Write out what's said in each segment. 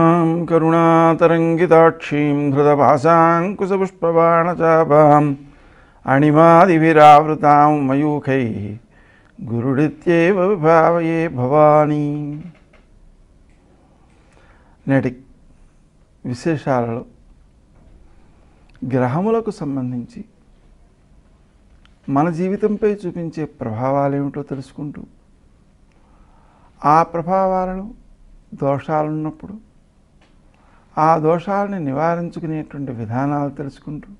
కరుణాం కరుణాతరంగితాక్షీం హృదభాసాంకుశపుష్పబాణచాపాం అణిమాదిభిరావృతాం మయూఖై గురుడిత్యేవ విభావయే భవానీ నేటి విశేషాలలో గ్రహములకు సంబంధించి మన జీవితంపై చూపించే ప్రభావాలు ఏమిటో తెలుసుకుంటూ ఆ ప్రభావాలను దోషాలున్నప్పుడు ఆ దోషాలని నివారించుకునేటువంటి విధానాలు తెలుసుకుంటూ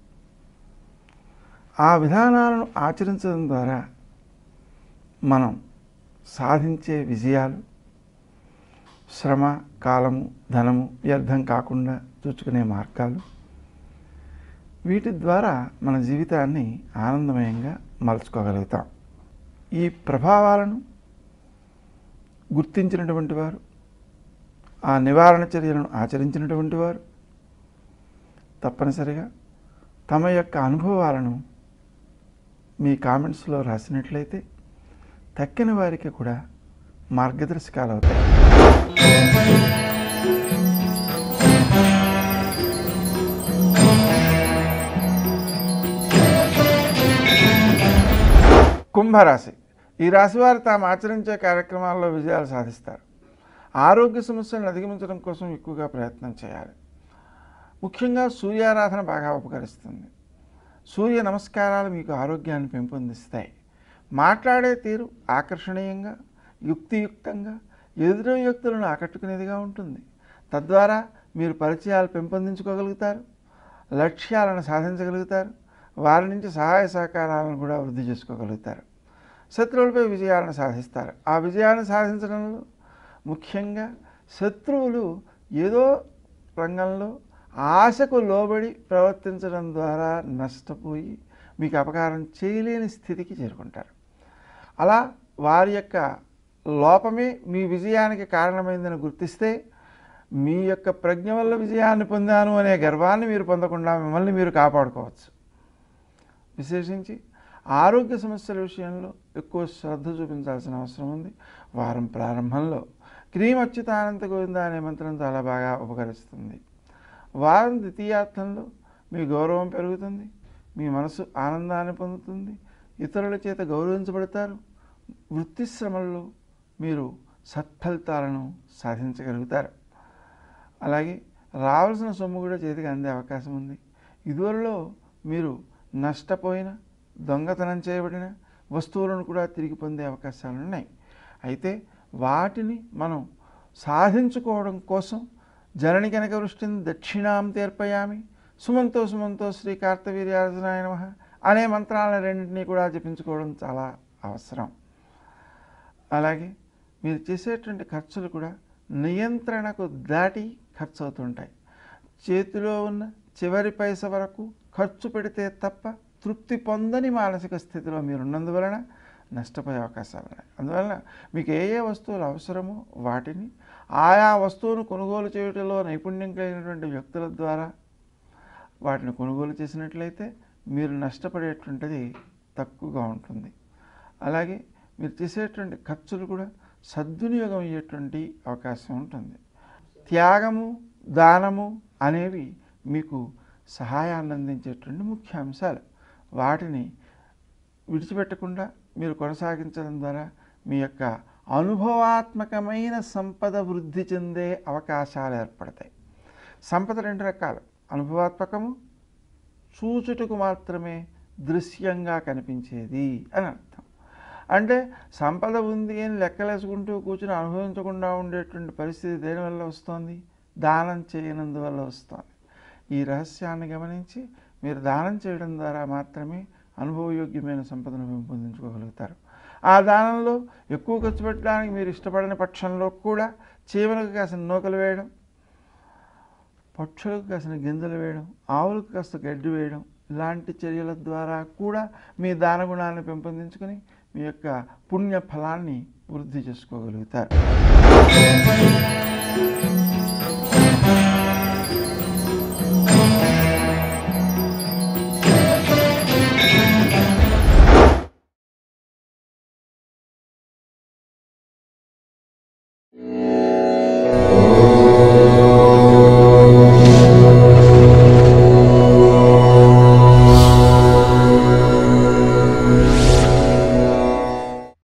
ఆ విధానాలను ఆచరించడం ద్వారా మనం సాధించే విజయాలు శ్రమ కాలము ధనము వ్యర్థం కాకుండా చూచుకునే మార్గాలు వీటి ద్వారా మన జీవితాన్ని ఆనందమయంగా మలుచుకోగలుగుతాం ఈ ప్రభావాలను గుర్తించినటువంటి వారు ఆ నివారణ చర్యలను ఆచరించినటువంటి వారు తప్పనిసరిగా తమ యొక్క అనుభవాలను మీ కామెంట్స్లో రాసినట్లయితే తక్కిన వారికి కూడా మార్గదర్శకాలు అవుతాయి కుంభరాశి ఈ రాశి వారు తాము ఆచరించే కార్యక్రమాల్లో విజయాలు సాధిస్తారు ఆరోగ్య సమస్యలను అధిగమించడం కోసం ఎక్కువగా ప్రయత్నం చేయాలి ముఖ్యంగా సూర్యారాధన బాగా ఉపకరిస్తుంది సూర్య నమస్కారాలు మీకు ఆరోగ్యాన్ని పెంపొందిస్తాయి మాట్లాడే తీరు ఆకర్షణీయంగా యుక్తియుక్తంగా ఎదురు వ్యక్తులను ఆకట్టుకునేదిగా ఉంటుంది తద్వారా మీరు పరిచయాలు పెంపొందించుకోగలుగుతారు లక్ష్యాలను సాధించగలుగుతారు వారి నుంచి సహాయ సహకారాలను కూడా వృద్ధి చేసుకోగలుగుతారు శత్రువులపై విజయాలను సాధిస్తారు ఆ విజయాన్ని సాధించడంలో ముఖ్యంగా శత్రువులు ఏదో రంగంలో ఆశకు లోబడి ప్రవర్తించడం ద్వారా నష్టపోయి మీకు అపకారం చేయలేని స్థితికి చేరుకుంటారు అలా వారి యొక్క లోపమే మీ విజయానికి కారణమైందని గుర్తిస్తే మీ యొక్క ప్రజ్ఞ వల్ల విజయాన్ని పొందాను అనే గర్వాన్ని మీరు పొందకుండా మిమ్మల్ని మీరు కాపాడుకోవచ్చు విశేషించి ఆరోగ్య సమస్యల విషయంలో ఎక్కువ శ్రద్ధ చూపించాల్సిన అవసరం ఉంది వారం ప్రారంభంలో క్రీమ్ అచ్యుతానంత గోవింద అనే మంత్రం చాలా బాగా ఉపకరిస్తుంది వారం ద్వితీయార్థంలో మీ గౌరవం పెరుగుతుంది మీ మనసు ఆనందాన్ని పొందుతుంది ఇతరుల చేత గౌరవించబడతారు వృత్తి శ్రమల్లో మీరు సత్ఫలితాలను సాధించగలుగుతారు అలాగే రావాల్సిన సొమ్ము కూడా చేతికి అందే అవకాశం ఉంది ఇదివరలో మీరు నష్టపోయిన దొంగతనం చేయబడిన వస్తువులను కూడా తిరిగి పొందే అవకాశాలు ఉన్నాయి అయితే వాటిని మనం సాధించుకోవడం కోసం జనని కనుక వృష్టిని దక్షిణాం తీర్పయామి సుమంతో సుమంతో శ్రీ కార్తవీర్యార్జునాయ నమ అనే మంత్రాలను రెండింటినీ కూడా జపించుకోవడం చాలా అవసరం అలాగే మీరు చేసేటువంటి ఖర్చులు కూడా నియంత్రణకు దాటి ఖర్చు అవుతుంటాయి చేతిలో ఉన్న చివరి పైస వరకు ఖర్చు పెడితే తప్ప తృప్తి పొందని మానసిక స్థితిలో మీరు ఉన్నందువలన నష్టపోయే అవకాశాలు ఉన్నాయి అందువలన మీకు ఏ ఏ వస్తువులు అవసరమో వాటిని ఆయా వస్తువును కొనుగోలు చేయడంలో నైపుణ్యం కలిగినటువంటి వ్యక్తుల ద్వారా వాటిని కొనుగోలు చేసినట్లయితే మీరు నష్టపడేటువంటిది తక్కువగా ఉంటుంది అలాగే మీరు చేసేటువంటి ఖర్చులు కూడా సద్వినియోగం అయ్యేటువంటి అవకాశం ఉంటుంది త్యాగము దానము అనేవి మీకు సహాయాన్ని అందించేటువంటి ముఖ్య అంశాలు వాటిని విడిచిపెట్టకుండా మీరు కొనసాగించడం ద్వారా మీ యొక్క అనుభవాత్మకమైన సంపద వృద్ధి చెందే అవకాశాలు ఏర్పడతాయి సంపద రెండు రకాలు అనుభవాత్మకము చూచుటకు మాత్రమే దృశ్యంగా కనిపించేది అని అర్థం అంటే సంపద ఉంది అని లెక్కలేసుకుంటూ కూర్చుని అనుభవించకుండా ఉండేటువంటి పరిస్థితి దేనివల్ల వస్తుంది దానం చేయనందువల్ల వస్తుంది ఈ రహస్యాన్ని గమనించి మీరు దానం చేయడం ద్వారా మాత్రమే అనుభవయోగ్యమైన సంపదను పెంపొందించుకోగలుగుతారు ఆ దానంలో ఎక్కువ ఖర్చు పెట్టడానికి మీరు ఇష్టపడని పక్షంలో కూడా చీమలకు కాసిన నూకలు వేయడం పక్షులకు కాసిన గింజలు వేయడం ఆవులకు కాస్త గడ్డి వేయడం ఇలాంటి చర్యల ద్వారా కూడా మీ దాన గుణాలను పెంపొందించుకొని మీ యొక్క పుణ్య ఫలాన్ని వృద్ధి చేసుకోగలుగుతారు